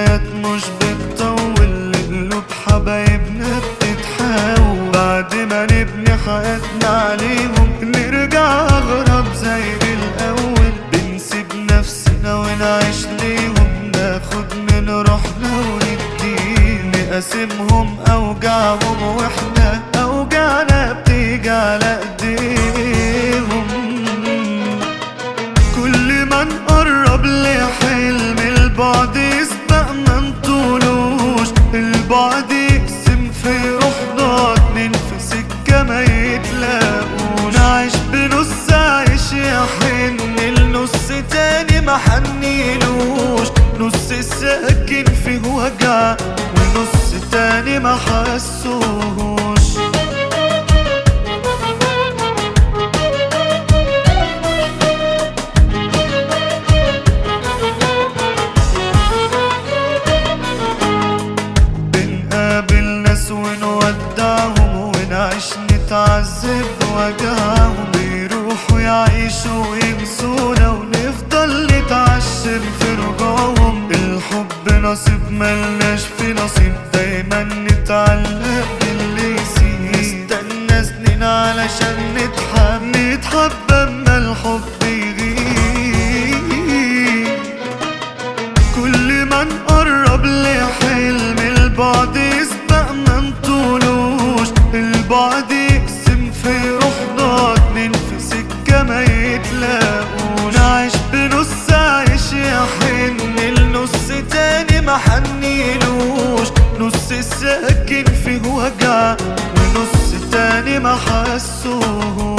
الحكايات مش بتطول لقلوب حبايبنا بتتحاول بعد ما نبني حياتنا عليهم نرجع أغرب زي الأول بنسيب نفسنا ونعيش ليهم ناخد من روحنا ونديه نقاسمهم أوجاعهم واحنا أوجاعنا بتيجي على ايديهم كل ما نقرب لحلم البعد يسبق ما نطولوش البعد يقسم في روحنا اتنين في سكة ما يتلاقوش نعيش بنص عيش يحن النص تاني ما حنيلوش نص ساكن فيه وجع ونص تاني ما حسوهوش بنقابل ناس ونودعهم ونعيش نتعذب بوجعهم بيروحوا يعيشوا وينسونا ونفضل نتعشم في رجوعهم الحب نصيب ملناش في نصيب دايما نتعلق باللي يسيب نستنى سنين علشان نتحب نتحب اما الحب يغيب كل ما نقرب لحلم البعد يسبق ما نطولوش البعد يقسم في روحنا اتنين في سكة ما يتلاقوش نعيش بنص عيش يحن النص تاني ما حنيلوش نص ساكن فيه وجع ونص تاني ما حسوهوش